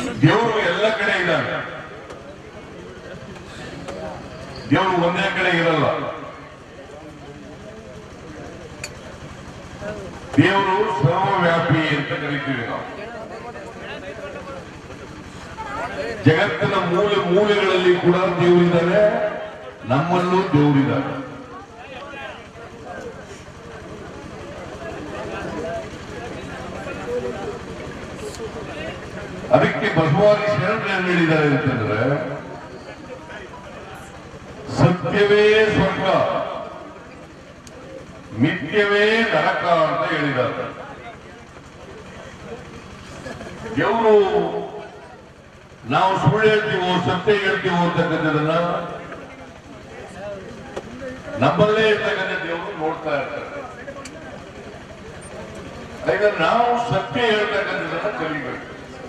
ದೇವರು ಎಲ್ಲ ಕಡೆ ಇದ್ದಾನೆ ದೇವರು ಒಂದೇ ಕಡೆ ಇರಲ್ಲ ದೇವರು ಸರ್ವವ್ಯಾಪಿ ಅಂತ ಕರಿತೀವಿ ನಾವು ಜಗತ್ತಿನ ಮೂಲೆ ಮೂಲೆಗಳಲ್ಲಿ ಕೂಡ ದೇವರಿದ್ದಾರೆ ನಮ್ಮಲ್ಲೂ ದೇವರಿದ್ದಾರೆ ಅದಕ್ಕೆ ಬಸವಾದಿ ಶರಣರು ಏನ್ ಹೇಳಿದ್ದಾರೆ ಅಂತಂದ್ರೆ ಸತ್ಯವೇ ಸ್ವರ್ಗ ಮಿಥ್ಯವೇ ನರಕ ಅಂತ ಹೇಳಿದ್ದಾರೆ ದೇವರು ನಾವು ಸುಳ್ಳು ಹೇಳ್ತೀವೋ ಸತ್ಯ ಹೇಳ್ತೀವೋ ಅಂತಕ್ಕಂಥದನ್ನ ನಮ್ಮಲ್ಲೇ ಇರ್ತಕ್ಕಂಥ ದೇವರು ನೋಡ್ತಾ ಇರ್ತಾರೆ ಈಗ ನಾವು ಸತ್ಯ ಹೇಳ್ತಕ್ಕಂಥದನ್ನ ಕಲಿಬೇಕು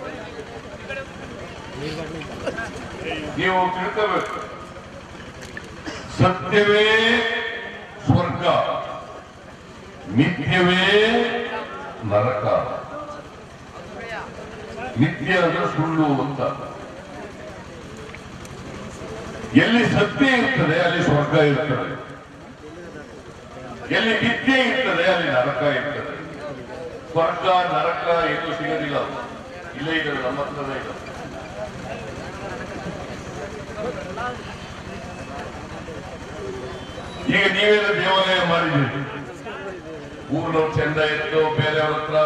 ನೀವು ತಿಳ್ಕೋಬೇಕು ಸತ್ಯವೇ ಸ್ವರ್ಗ ಮಿಥ್ಯವೇ ನರಕ ನಿತ್ಯ ಅಂದ್ರೆ ಸುಳ್ಳು ಅಂತ ಎಲ್ಲಿ ಸತ್ಯ ಇರ್ತದೆ ಅಲ್ಲಿ ಸ್ವರ್ಗ ಇರ್ತದೆ ಎಲ್ಲಿ ನಿತ್ಯ ಇರ್ತದೆ ಅಲ್ಲಿ ನರಕ ಇರ್ತದೆ ಸ್ವರ್ಗ ನರಕ ಏನು ಸಿಗೋದಿಲ್ಲ ಅದು. ಇಲ್ಲೇ ಇದ್ದಾರೆ ನಮ್ಮ ಹತ್ರನೇ ಇದೆ ಈಗ ನೀವೇನು ದೇವಾಲಯ ಮಾಡಿದ್ದೀರಿ ಊರ್ನವ್ರು ಚಂದ ಇತ್ತು ಬೇರೆಯವ್ರ ಹತ್ರ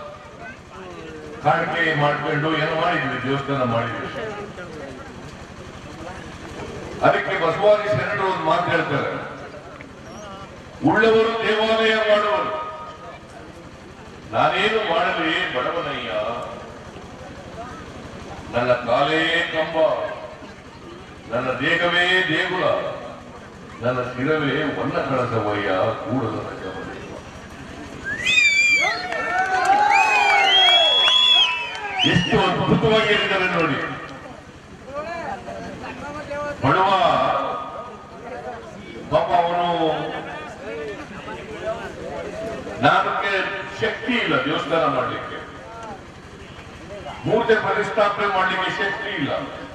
ಕಾಣಿಕೆ ಮಾಡ್ಕೊಂಡು ಏನೋ ಮಾಡಿದ್ವಿ ದೇವಸ್ಥಾನ ಮಾಡಿದ್ವಿ ಅದಕ್ಕೆ ಬಸವಾದಿ ಶರಣರು ಒಂದು ಮಾತು ಹೇಳ್ತಾರೆ ಉಳ್ಳವರು ದೇವಾಲಯ ಮಾಡುವರು ನಾನೇನು ಮಾಡಲಿ ಬಡವನಯ್ಯ ನನ್ನ ಕಾಲೇ ಕಂಬ ನನ್ನ ದೇಹವೇ ದೇಗುಲ ನನ್ನ ಶಿರವೇ ವನ್ನ ಕಳಸವಯ್ಯ ಕೂಡಲ ಸಂಗಮದೇವ ಎಷ್ಟು ಅದ್ಭುತವಾಗಿ ಹೇಳಿದ್ದಾರೆ ನೋಡಿ ಬಡವ ಪಾಪ ಅವನು ನನಗೆ ಶಕ್ತಿ ಇಲ್ಲ ದೇವಸ್ಥಾನ ಮಾಡಲಿಕ್ಕೆ ಮೂರ್ತಿ ಪ್ರತಿಷ್ಠಾಪನೆ ಮಾಡಲಿಕ್ಕೆ ಶಕ್ತಿ ಇಲ್ಲ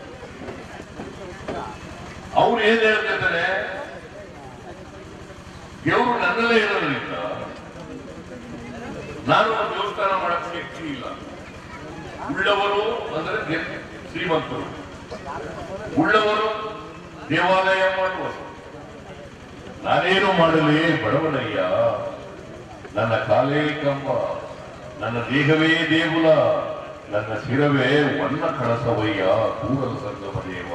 ಅವ್ರು ಏನ್ ಹೇಳ್ತಿದ್ದಾರೆ ದೇವರು ನನ್ನಲ್ಲೇ ಇರೋದ್ರಿಂದ ನಾನು ಒಂದು ದೇವಸ್ಥಾನ ಮಾಡಕ್ ಶಕ್ತಿ ಇಲ್ಲ ಉಳ್ಳವರು ಅಂದ್ರೆ ದೇ- ಶ್ರೀಮಂತರು ಉಳ್ಳವರು ದೇವಾಲಯ ಮಾಡುವರು ನಾನೇನು ಮಾಡಲಿ ಬಡವನಯ್ಯ ನನ್ನ ಕಾಲೇ ಕಂಬ ನನ್ನ ದೇಹವೇ ದೇಗುಲ ನನ್ನ ಶಿರವೇ ವನ್ನ ಕಳಸವಯ್ಯ ಕೂಡಲು ಸಂಗಮ ದೇವ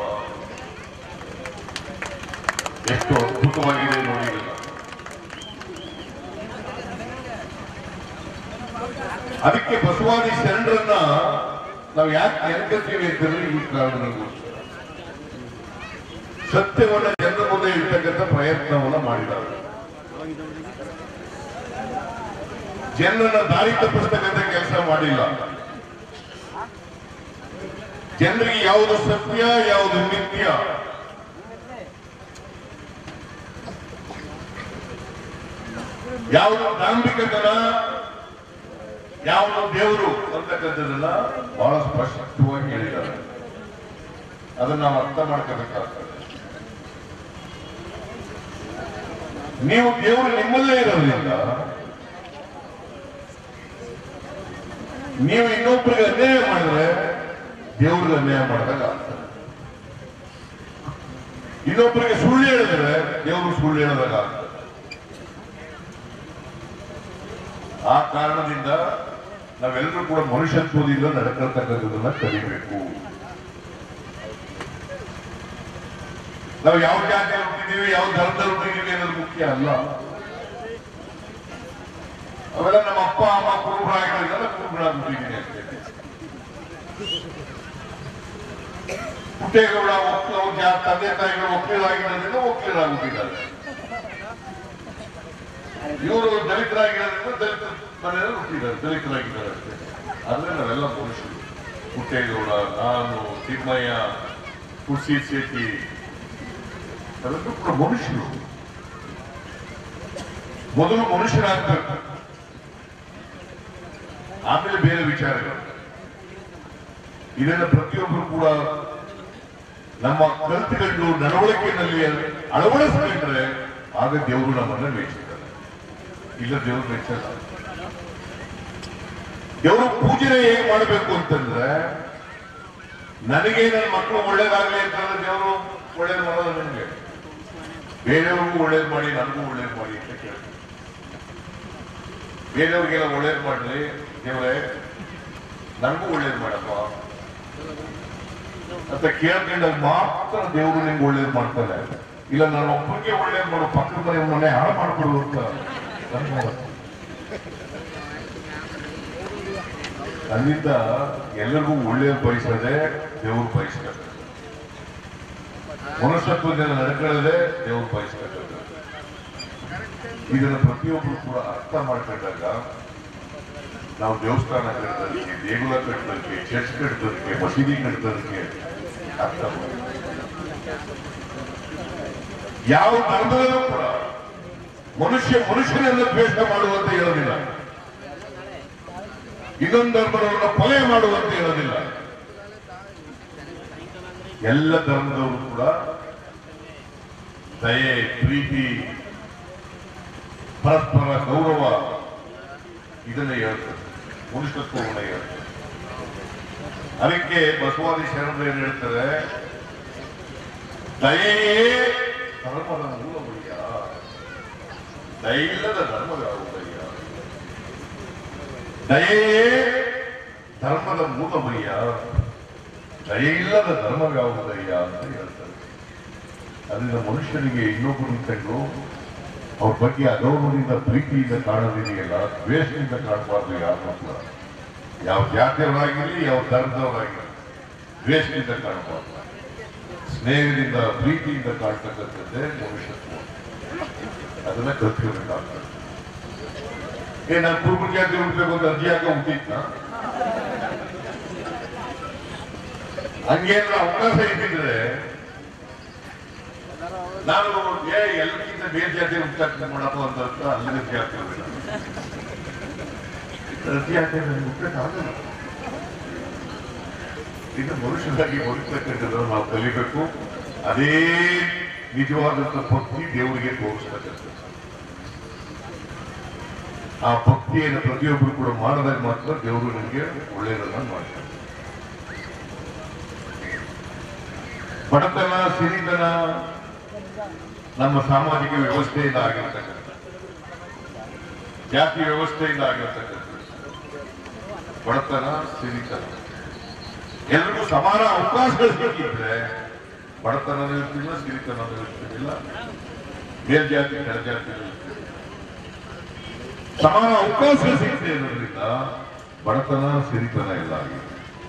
ಎಷ್ಟು ಅದ್ಭುತವಾಗಿದೆ ನೋಡಿ ಇದೆಲ್ಲ. ಅದಕ್ಕೆ ಬಸವಾದಿ ಶರಣರನ್ನ ನಾವು ಯಾಕೆ ನೆನಕತ್ತೀವಿ ಅಂತಂದ್ರೆ ಈ ಕಾರಣಗಳಿಗೋಸ್ಕರ ಸತ್ಯವನ್ನ ಜನರ ಮುಂದೆ ಇಡ್ತಕ್ಕಂಥ ಪ್ರಯತ್ನವನ್ನ ಮಾಡಿದ್ದಾರೆ ಜನರನ್ನ ದಾರಿ ತಪ್ಪಿಸ್ತಕ್ಕಂಥ ಕೆಲಸ ಮಾಡಿಲ್ಲ ಜನರಿಗೆ ಯಾವುದು ಸತ್ಯ ಯಾವುದು ಮಿಥ್ಯ ಯಾವುದು ಧಾರ್ಮಿಕತನ ಯಾವುದು ದೇವರು ಅಂತಕ್ಕಂಥದ್ದನ್ನ ಬಹಳ ಸ್ಪಷ್ಟವಾಗಿ ಹೇಳಿದ್ದಾರೆ ಅದನ್ನ ನಾವು ಅರ್ಥ ಮಾಡ್ಕೋಬೇಕಾಗ್ತದೆ ನೀವು ದೇವರು ನಿಮ್ಮಲ್ಲೇ ಇರೋದ್ರಿಂದ ನೀವು ಇನ್ನೊಬ್ಬರಿಗೆ ಅನ್ಯಾಯ ಮಾಡಿದ್ರೆ ದೇವ್ರಿಗೆ ಅನ್ಯಾಯ ಮಾಡಿದಾಗ ಆಗ್ತದೆ ಇನ್ನೊಬ್ಬರಿಗೆ ಸುಳ್ಳು ಹೇಳಿದ್ರೆ ದೇವರು ಸುಳ್ಳು ಹೇಳಿದಾಗ ಆಗ್ತದೆ ಆ ಕಾರಣದಿಂದ ನಾವೆಲ್ಲರೂ ಕೂಡ ಮನುಷ್ಯತ್ವದಿಂದ ನಡ್ಕೊಳ್ತಕ್ಕಂಥದ್ದನ್ನ ಕಲಿಬೇಕು ನಾವು ಯಾವ ಜಾತಿಯಲ್ಲಿ ಹುಟ್ಟಿದೀವಿ ಯಾವ ಧರ್ಮದಲ್ಲಿ ಹುಟ್ಟಿದೀವಿ ಅನ್ನೋದು ಮುಖ್ಯ ಅಲ್ಲ ಅವೆಲ್ಲ ನಮ್ಮ ಅಪ್ಪ ಅಮ್ಮ ಕುರುಬರಾಗಿರೋದ್ರಿಂದ ಕುರುಬರಾಗ್ಬಿಟ್ಟಿದ್ದೀನಿ ಅಷ್ಟೇ ಪುಟ್ಟೇಗೌಡ ಒಕ್ಕ ಅವ್ರ ಜಾ- ತಂದೆ ತಾಯಿಗಳು ಒಕ್ಕಲಿರಾಗಿರೋದ್ರಿಂದ ಒಕ್ಕಲಿರಾಗ್ಬಿಟ್ಟಿದ್ದಾರೆ ಇವರು ದಲಿತರಾಗಿರೋದ್ರಿಂದ ದಲಿತ ಮನೆಯಲ್ಲಿ ಹುಟ್ಟಿದ್ದಾರೆ ದಲಿತರಾಗಿದ್ದಾರೆ ಅಷ್ಟೇ ಆದ್ರೆ ನಾವೆಲ್ಲ ಮನುಷ್ಯರು ಪುಟ್ಟೇಗೌಡ ನಾನು ತಿಮ್ಮಯ್ಯ ಕುರ್ಸಿ ಸೇತಿ ನಾವೆಲ್ಲರೂ ಕೂಡ ಮನುಷ್ಯರು ಮೊದಲು ಮನುಷ್ಯರಾಗ್ಬೇಕು ಆಮೇಲೆ ಬೇರೆ ವಿಚಾರಗಳು ಇದನ್ನ ಪ್ರತಿಯೊಬ್ಬರು ಕೂಡ ನಮ್ಮ ಕಲ್ತುಕೊಂಡು ನಡವಳಿಕೆಯಲ್ಲಿ ಅಳವಡಿಸಿಕೊಂಡ್ರೆ ಆಗ ದೇವರು ನಮ್ಮನ್ನ ಮೆಚ್ಚುತ್ತಾರೆ ಇಲ್ಲ ದೇವರು ಮೆಚ್ಚಲ್ಲ ದೇವರು ಪೂಜನೆ ಹೇಗೆ ಮಾಡಬೇಕು ಅಂತಂದ್ರೆ ನನಗೆ ನನ್ನ ಮಕ್ಕಳು ಒಳ್ಳೇದಾಗ್ಲಿ ಅಂತಂದ್ರೆ ದೇವರು ಒಳ್ಳೇದು ಮಾಡೋದು ನನಗೆ ಬೇರೆಯವ್ರಿಗೂ ಒಳ್ಳೇದು ಮಾಡಿ ನನಗೂ ಒಳ್ಳೇದು ಮಾಡಿ ಅಂತ ಕೇಳ್ತೀನಿ ಬೇರೆಯವ್ರಿಗೆಲ್ಲ ಒಳ್ಳೇದು ಮಾಡ್ಲಿ ದೇವರೇ ನನಗೂ ಒಳ್ಳೇದು ಮಾಡಪ್ಪ ಅಂತ ಕೇಳ್ಕೊಂಡಾಗ ಮಾತ್ರ ದೇವರು ನಿಮ್ಗೆ ಒಳ್ಳೇದು ಮಾಡ್ತಾರೆ ಇಲ್ಲ ನಾನು ಒಬ್ಬರಿಗೆ ಒಳ್ಳೇದು ಮಾಡೋ ಪಕ್ಕದ ಮನೆ ಮನೆ ಹಾಳು ಮಾಡ್ಕೊಡು ಅಂತ ನನ್ಗೆ ಮಾಡಲ್ಲ. ಅಲ್ಲಿಂದ ಎಲ್ಲರಿಗೂ ಒಳ್ಳೇದು ಬಯಸದೆ ದೇವರು ಬಯಸ್ತಾರೆ ಮನುಷ್ಯತ್ವದಿಂದ ನಡ್ಕೊಳ್ಳದೆ ದೇವರು ಬಯಸ್ತಾರೆ ಇದನ್ನ ಪ್ರತಿಯೊಬ್ಬರು ಕೂಡ ಅರ್ಥ ಮಾಡ್ಕೊಂಡಾಗ ನಾವು ದೇವಸ್ಥಾನ ಕಟ್ಟೋದಕ್ಕೆ ದೇಗುಲ ಕಟ್ಟೋದಕ್ಕೆ ಚರ್ಚ್ ಕಟ್ಟೋದಕ್ಕೆ ಮಸೀದಿ ಕಟ್ಟೋದಕ್ಕೆ ಅರ್ಥ ಮಾಡ್ಬೇಕು. ಯಾವ ಧರ್ಮದಲ್ಲೂ ಕೂಡ ಮನುಷ್ಯ ಮನುಷ್ಯನನ್ನ ದ್ವೇಷ ಮಾಡುವಂತ ಹೇಳೋದಿಲ್ಲ ಇನ್ನೊಂದು ಧರ್ಮದವರನ್ನ ಕೊಲೆ ಮಾಡುವಂತ ಹೇಳೋದಿಲ್ಲ ಎಲ್ಲ ಧರ್ಮದವರು ಕೂಡ ದಯೆ ಪ್ರೀತಿ ಪರಸ್ಪರ ಗೌರವ ಇದನ್ನ ಹೇಳ್ತಾರೆ ಮನುಷ್ಯತ್ವವನ್ನು ಹೇಳ್ತಾರೆ ಅದಕ್ಕೆ ಬಸವಾದಿ ಶರಣರು ಏನ್ ಹೇಳ್ತಾರೆ ದಯೆಯೇ ಧರ್ಮದ ಮೂಲವಯ್ಯ ದಯೆ ಇಲ್ಲದ ಧರ್ಮಗಾವುದಯ್ಯ ದಯೆಯೇ ಧರ್ಮದ ಮೂಲವಯ್ಯ ದಯೆ ಇಲ್ಲದ ಧರ್ಮಗಾವುದಯ್ಯ ಅಂತ ಹೇಳ್ತಾರೆ ಅದರಿಂದ ಮನುಷ್ಯನಿಗೆ ಇನ್ನೊಬ್ಬರು ಕಂಡು ಅವ್ರ ಬಗ್ಗೆ ಅಗೌರವದಿಂದ ಪ್ರೀತಿಯಿಂದ ಕಾಣೋದಿದೆಯಲ್ಲ ದ್ವೇಷದಿಂದ ಕಾಣಬಾರ್ದು ಯಾರು ಕೂಡ ಯಾವ ಜಾತಿಯವರಾಗಿರಲಿ ಯಾವ ಧರ್ಮದವರಾಗಿರಲಿ ದ್ವೇಷದಿಂದ ಕಾಣಬಾರ್ದು ಸ್ನೇಹದಿಂದ ಪ್ರೀತಿಯಿಂದ ಕಾಣ್ತಕ್ಕಂಥದ್ದೇ ಮನುಷ್ಯತ್ವ ಅದನ್ನ ಕಲ್ತ್ಕೋಬೇಕಾಗ್ತದೆ ಏ ನಾನು ಕುರುಬ ಜಾತಿ ಹುಡ್ಬೇಕು ಅಂತ ಅರ್ಜಿ ಹಾಕ ಹುಟ್ಟಿದ್ನ ಹಂಗೇನಾರ ಅವಕಾಶ ಇದ್ದಿದ್ರೆ ನಾನು ಏ ಎಲ್ಲಕ್ಕಿಂತ ಬೇರೆ ಜಾತಿ ಹುಟ್ಟಾಕ್ತ ಮಾಡಪ್ಪ ಅಂತ ಅಂತ ಅಲ್ಲಿಗೆ ಜಾತಿ ಅರ್ಜಿ ಹಾಕಿ ನನಗೆ ಹುಟ್ಟಕ್ಕಾಗಲ್ಲ ಇದು ಮನುಷ್ಯರಾಗಿ ಬದುಕತಕ್ಕಂಥದ್ದು ನಾವು ಕಲಿಬೇಕು ಅದೇ ನಿಜವಾದಂತ ಭಕ್ತಿ ದೇವರಿಗೆ ತೋರಿಸ್ತಕ್ಕಂಥದ್ದು ಆ ಭಕ್ತಿಯನ್ನು ಪ್ರತಿಯೊಬ್ಬರು ಕೂಡ ಮಾಡಿದಾಗ ಮಾತ್ರ ದೇವರು ನಮಗೆ ಒಳ್ಳೆಯದನ್ನ ಮಾಡ್ತಾರೆ ಬಡತನ ಸಿರಿತನ ನಮ್ಮ ಸಾಮಾಜಿಕ ವ್ಯವಸ್ಥೆಯಿಂದ ಆಗಿರ್ತಕ್ಕಂಥ ಜಾತಿ ವ್ಯವಸ್ಥೆಯಿಂದ ಆಗಿರ್ತಕ್ಕಂಥ ಬಡತನ ಸಿರಿತನ ಎಲ್ರಿಗೂ ಸಮಾನ ಅವಕಾಶಗಳು ಸಿಕ್ಕಿದ್ರೆ ಬಡತನ ಇರ್ತಿಲ್ಲ ಸಿರಿತನ ಇರ್ತಿರ್ಲಿಲ್ಲ ಮೇಲ್ಜಾತಿ ಕೆಳಜಾತಿ ಸಮಾನ ಅವಕಾಶ ಸಿಗದೆ ಇರೋದ್ರಿಂದ ಬಡತನ ಸಿರಿತನ ಎಲ್ಲ ಆಗಿದೆ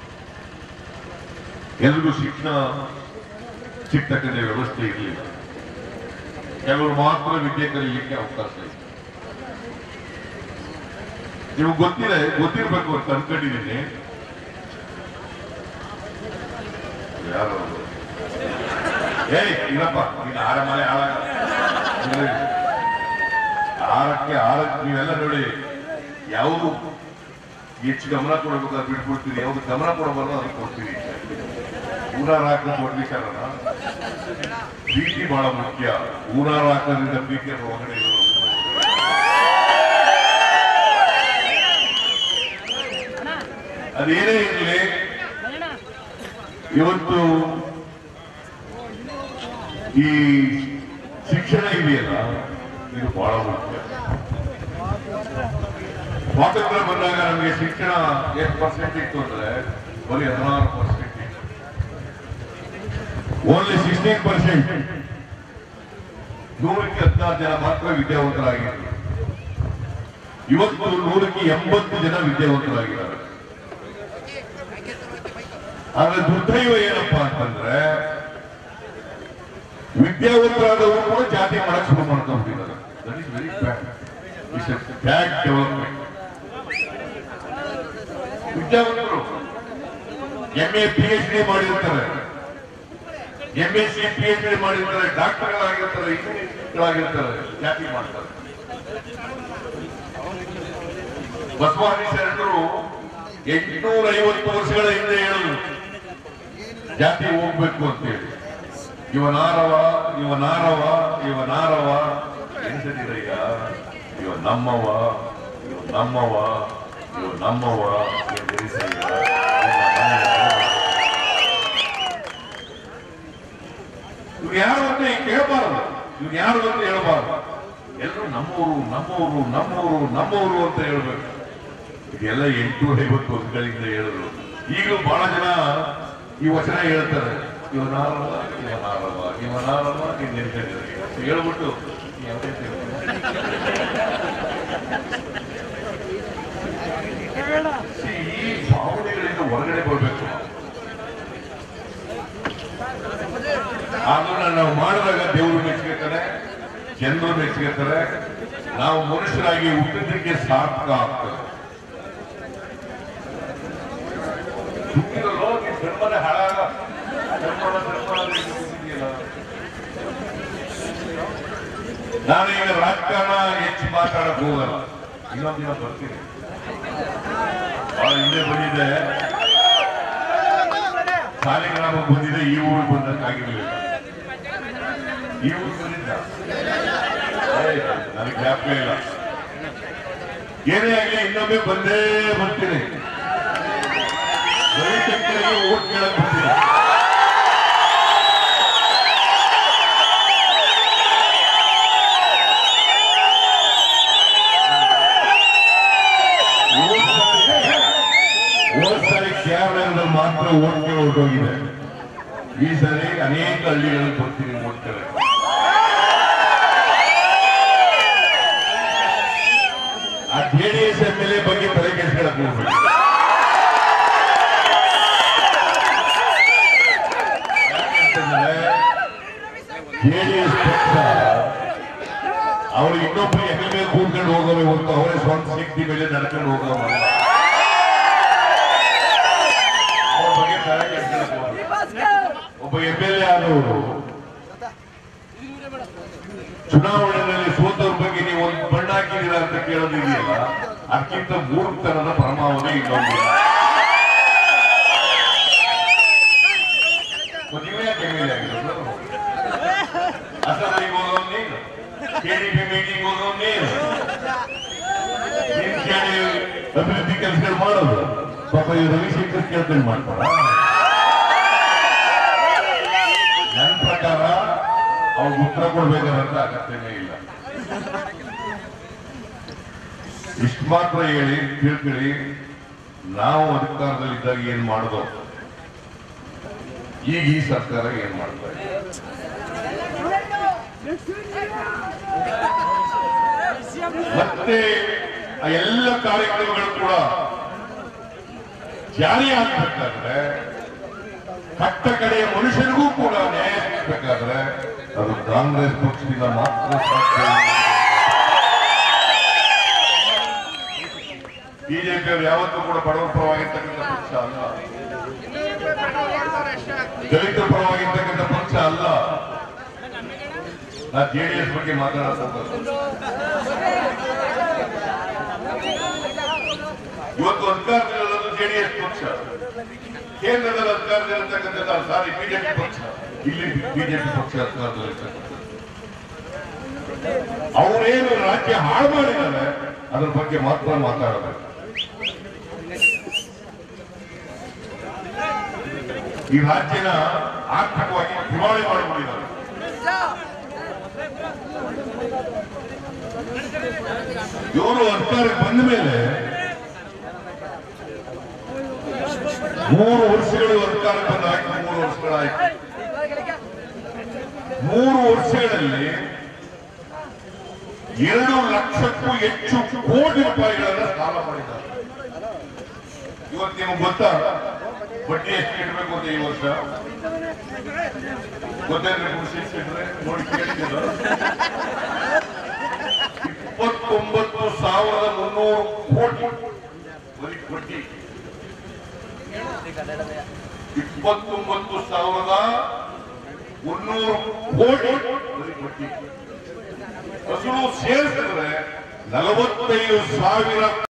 ಎಲ್ರಿಗೂ ಶಿಕ್ಷಣ ಸಿಗ್ತಕ್ಕಂಥ ವ್ಯವಸ್ಥೆ ಇರಲಿಲ್ಲ ಕೆಲವರು ಮಾತ್ರ ವಿದ್ಯೆ ಕಲಿಯಲಿಕ್ಕೆ ಅವಕಾಶ ಇದೆ ನಿಮ್ಗೆ ಗೊತ್ತಿದೆ ಗೊತ್ತಿರ್ಬೇಕು ಅಂತ ಅನ್ಕೊಂಡಿದ್ದೀನಿ ಯಾರು ಅವ್ರು? ಏಯ್ ಇಲ್ಲಪ್ಪ ನೀನು ಆರ ಮನೆ ಆಳ ಆರಕ್ಕೆ ಆರಕ್ಕೆ ನೀವೆಲ್ಲ ನೋಡಿ ಯಾವುದು ಹೆಚ್ಚು ಗಮನ ಕೊಡಬೇಕಾದ್ರೆ ಬಿಟ್ಬಿಡ್ತೀರಿ ಯಾವ್ದು ಗಮನ ಕೊಡಬಾರ್ದು ಅದಕ್ಕೆ ಕೊಡ್ತೀರಿ ಊರಾರ ಹಾಕೋದು ದೊಡ್ಡ ವಿಚಾರನ ಪ್ರೀತಿ ಬಹಳ ಮುಖ್ಯ ಊರಾರ ಹಾಕೋದ್ರಿಂದ ಪ್ರೀತಿಯನ್ನು ಒಳಗಡೆ ಇರೋದು ಅದೇನೇ ಇರಲಿ ಇವತ್ತು ಈ ಶಿಕ್ಷಣ ಇದೆಯಲ್ಲ ಇದು ಬಹಳ ಮುಖ್ಯ ಸ್ವಾತಂತ್ರ್ಯ ಬಂದಾಗ ನಮಗೆ ಶಿಕ್ಷಣ ಎಷ್ಟು ಪರ್ಸೆಂಟ್ ಇತ್ತು ಅಂದ್ರೆ ಬರೀ ಹದಿನಾರು ಪರ್ಸೆಂಟ್ ಇತ್ತು ಓನ್ಲಿ ಸಿಕ್ಸ್ಟೀನ್ ಪರ್ಸೆಂಟ್ ನೂರಕ್ಕೆ ಹದಿನಾರು ಜನ ಮಾತ್ರ ವಿದ್ಯಾವಂತರಾಗಿದ್ದಾರೆ ಇವತ್ತು ನೂರಕ್ಕೆ ಎಂಬತ್ತು ಜನ ವಿದ್ಯಾವಂತರಾಗಿದ್ದಾರೆ ಆದ್ರೆ ದುರ್ದೈವ ಏನಪ್ಪಾ ಅಂತಂದ್ರೆ ವಿದ್ಯಾವಂತರಾದವರು ಕೂಡ ಜಾತಿ ಮಾಡಕ್ ಶುರು ಮಾಡ್ಕೊಂಡ್ಬಿಟ್ಟಿದ್ದಾರೆ that is very bad it's bad development ವಿದ್ಯಾವಂತರು M A P H D ಮಾಡಿರ್ತಾರೆ M S C P H D ಮಾಡಿರ್ತಾರೆ ಡಾಕ್ಟರ್ಗಳಾಗಿರ್ತಾರೆ ಇಂಜಿನಿಯರ್ಗಳಾಗಿರ್ತಾರೆ ಜಾತಿ ಮಾಡ್ತಾರೆ ಬಸವಾದಿ ಶರಣರು ಎಂಟುನೂರ ಐವತ್ತು ವರ್ಷಗಳ ಹಿಂದೆ ಹೇಳಿದ್ರು ಜಾತಿ ಹೋಗ್ಬೇಕು ಅಂತೇಳಿ ಇವನಾರವ ಇವನಾರವ ಇವನಾರವ ಎನಿಸದಿರಯ್ಯ ಇವ ನಮ್ಮವ ಇವ ನಮ್ಮವ ಇವ ನಮ್ಮವ ಎಂದೆನಿಸಯ್ಯ ಇವ್ರು ಯಾರು ಅಂತ ಈಗ ಕೇಳಬಾರದು ಇವ್ರು ಯಾರು ಅಂತ ಹೇಳಬಾರದು ಎಲ್ಲರೂ ನಮ್ಮೂರು ನಮ್ಮೂರು ನಮ್ಮೂರು ನಮ್ಮೂರು ಅಂತ ಹೇಳ್ಬೇಕು ಇದೆಲ್ಲ ಎಂಟುನೂರ ಐವತ್ತು ವರ್ಷಗಳಿಂದ ಹೇಳಿದ್ರು ಈಗಲೂ ಬಹಳ ಜನ ಈ ವಚನ ಹೇಳ್ತಾರೆ ಇವನಾರವ ಇವನಾರವ ಇವನಾರವ ನೀನ್ ನೆನ್ಕೊಂಡಿದ್ದಾರೆ ಅಂತ ಹೇಳ್ಬಿಟ್ಟು ಯಾವುದೇ See, ಈ ಭಾವನೆಗಳಿಂದ ಹೊರಗಡೆ ಬರಬೇಕು ಅದನ್ನ ನಾವು ಮಾಡಿದಾಗ ದೇವರು ಮೆಚ್ಚಿರ್ತಾರೆ ಜನರು ಮೆಚ್ಚಿರ್ತಾರೆ ನಾವು ಮನುಷ್ಯರಾಗಿ ಹುಟ್ಟಿದ್ದಕ್ಕೆ ಸಾರ್ಥಕ ಆಗ್ತದೆ ಹುಟ್ಟಿದಲ್ಲೋ ನೀನ್ ಜನ್ಮನೇ ಹಾಳಾಗ ಜನ್ಮನ ಜನ್ಮ ಅಂದ್ರೆ ಇದು ಹುಟ್ಟಿದ್ಯಲ್ಲ. ನಾನು ಈಗ ರಾಜಕಾರಣ ಹೆಚ್ಚು ಮಾತಾಡಕ್ ಹೋಗಲ್ಲ ಇನ್ನೊಂದು ದಿನ ಬರ್ತೀನಿ ಬಹಳ ಹಿಂದೆ ಬಂದಿದ್ದೆ ಸಾಲಿಗ್ರಾಮ ಬಂದಿದೆ ಈ ಊರಿಗೆ ಬಂದಕ್ಕಾಗಿರ್ಲಿಲ್ಲ ಈ ಊರಿಗೆ ಬಂದಿದ್ದ ಏಯ್, ನನಗೆ ಜ್ಞಾಪಕ ಇಲ್ಲ ಏನೇ ಆಗಲಿ ಇನ್ನೊಮ್ಮೆ ಬಂದೇ ಬರ್ತೀನಿ ರವಿಶಂಕರ್ಗೆ ಓಟ್ ಕೇಳಕ್ ಬರ್ತೀನಿ ಹೋದ್ ಸಾರಿ ಕೇರಳದಲ್ಲಿ ಮಾತ್ರ ಓಟ್ ಕೇಳಿ ಹೊರಟೋಗಿದೆ ಈ ಸಾರಿ ಅನೇಕ ಹಳ್ಳಿಗಳಲ್ಲಿ ಬರ್ತೀನಿ ಓಟ್ ಕೇಳಕ್ಕೆ ಆ ಜೆಡಿಎಸ್ ಎಂ ಎಲ್ ಎ ಬಗ್ಗೆ ತಲೆ ಕೆಡಿಸ್ಕೊಳಕ್ ಹೋಗ್ಬೇಡಿ ಜೆಡಿಎಸ್ ಪಕ್ಷ ಅವರು ಇನ್ನೊಬ್ಬರು ಎಮ್ ಎಲ್ ಎ ಕೂತ್ಕೊಂಡು ಹೋಗೋವೆ ಹೊರತು ಅವರೇ ಸ್ವಂತ ಶಕ್ತಿ ಮೇಲೆ ನಡ್ಕೊಂಡು ಹೋಗೋವ ಅವ್ರ ಬಗ್ಗೆ ತಲೆ ಕೆಡಿಸ್ಕೊಳಕ್ ಹೋಗ್ಬೇಡಿ. ಒಬ್ಬ ಎಂ ಎಲ್ ಎ ಆದವರು ಚುನಾವಣೆಯಲ್ಲಿ ಸೋತವ್ರ ಬಗ್ಗೆ ನೀವು ಒಂದು ಬಣ್ಣ ಹಾಕಿದ್ದೀರಾ ಅಂತ ಕೇಳೋದಿದೆಯಲ್ಲ ಅದಕ್ಕಿಂತ ಮೂರ್ಖತನದ ಪರಮಾವಧಿ ಇನ್ನೊಂದಿಲ್ಲ ಮತ್ತೆ ನೀವೇ ಯಾಕೆ ಎಮ್ ಎಲ್ ಎ ಆಗಿರೋದು ಅಸೆಂಬ್ಲಿಗೆ ಹೋಗೋದು ನೀನು ಕೆಡಿಪಿ ಮೀಟಿಂಗ್ ಹೋಗೋದು ನೀನು ನಿನ್ ಕೇಳಿ ಅಭಿವೃದ್ಧಿ ಕೆಲಸಗಳು ಮಾಡೋದು ಪಾಪ ಈ ರವಿಶಂಕರ್ ಕೇಳ್ಕೊಂಡು ಮಾಡ್ತಾರ ನನ್ನ ಪ್ರಕಾರ ಅವ್ರು ಉತ್ತರ ಕೊಡ್ಬೇಕಾದಂತ ಅಗತ್ಯನೇ ಇಲ್ಲ ಇಷ್ಟು ಮಾತ್ರ ಹೇಳಿ ತಿಳ್ಕೊಳ್ಳಿ ನಾವು ಅಧಿಕಾರದಲ್ಲಿದ್ದಾಗ ಏನ್ ಮಾಡೋದು ಈಗ ಈ ಸರ್ಕಾರ ಏನ್ ಮಾಡ್ತಾ ಇದೆ ಮತ್ತೆ ಆ ಎಲ್ಲ ಕಾರ್ಯಕ್ರಮಗಳು ಕೂಡ ಜಾರಿ ಆಗ್ಬೇಕಾದ್ರೆ ಕಟ್ಟ ಕಡೆಯ ಮನುಷ್ಯರಿಗೂ ಕೂಡ ನ್ಯಾಯ ಸಿಗಬೇಕಾದ್ರೆ ಅದು ಕಾಂಗ್ರೆಸ್ ಪಕ್ಷದಿಂದ ಮಾತ್ರ ಸಾಧ್ಯ ಬಿಜೆಪಿ ಅವರು ಯಾವತ್ತೂ ಕೂಡ ಬಡವರ ಪರವಾಗಿರ್ತಕ್ಕಂಥ ಪಕ್ಷ ಅಲ್ಲ ದಲಿತರ ಪರವಾಗಿರ್ತಕ್ಕಂಥ ಪಕ್ಷ ಅಲ್ಲ ನಾ ಜೆಡಿಎಸ್ ಬಗ್ಗೆ ಮಾತಾಡೋದು ಇವತ್ತು ಅಧಿಕಾರದಲ್ಲಿರೋದು ಜೆಡಿಎಸ್ ಪಕ್ಷ ಕೇಂದ್ರದಲ್ಲಿ ಅಧಿಕಾರದಲ್ಲಿರ್ತಕ್ಕಂಥ ಸಾರಿ ಬಿಜೆಪಿ ಪಕ್ಷ ಇಲ್ಲಿ ಬಿಜೆಪಿ ಪಕ್ಷ ಅಧಿಕಾರದಲ್ಲಿರ್ತಕ್ಕಂಥ ಅವರೇನು ರಾಜ್ಯ ಹಾಳು ಮಾಡಿದ್ದಾರೆ ಅದ್ರ ಬಗ್ಗೆ ಮಾತ್ರ ಮಾತಾಡಬೇಕು ಈ ರಾಜ್ಯನ ಆರ್ಥಿಕವಾಗಿ ದಿವಾಳಿ ಮಾಡಿಬಿಟ್ಟಿದ್ದಾರೆ ಇವರು ಅಧಿಕಾರಕ್ಕೆ ಬಂದ ಮೇಲೆ ಮೂರು ವರ್ಷಗಳು ಅಧಿಕಾರಕ್ಕೆ ಬಂದ ಆಯ್ತು ಮೂರು ವರ್ಷಗಳಾಯ್ತು ಮೂರು ವರ್ಷಗಳಲ್ಲಿ ಎರಡು ಲಕ್ಷಕ್ಕೂ ಹೆಚ್ಚು ಕೋಟಿ ರೂಪಾಯಿಗಳನ್ನ ಸಾಲ ಮಾಡಿದ್ದಾರೆ ಇವತ್ತು ನಿಮಗೆ ಗೊತ್ತಾ ಬಡ್ಡಿ ಎಷ್ಟು ಇಡಬೇಕು ಅಂತ ಈ ವರ್ಷ ಗೊತ್ತೇನ್ರಿ ಕೃಷಿ ಇಟ್ರೆ ನೋಡಿ ಕೇಳಿದ್ದೀರ ಇಪ್ಪತ್ತೊಂಬತ್ತು ಸಾವಿರದ ಮುನ್ನೂರು ಕೋಟಿ ಬರೀ ಬಡ್ಡಿ ಇಪ್ಪತ್ತೊಂಬತ್ತು ಸಾವಿರದ ಮುನ್ನೂರು ಕೋಟಿ ಬರೀ ಬಡ್ಡಿ ಅಸಲು ಸೇರಿಸಿದ್ರೆ ನಲವತ್ತೈದು ಸಾವಿರ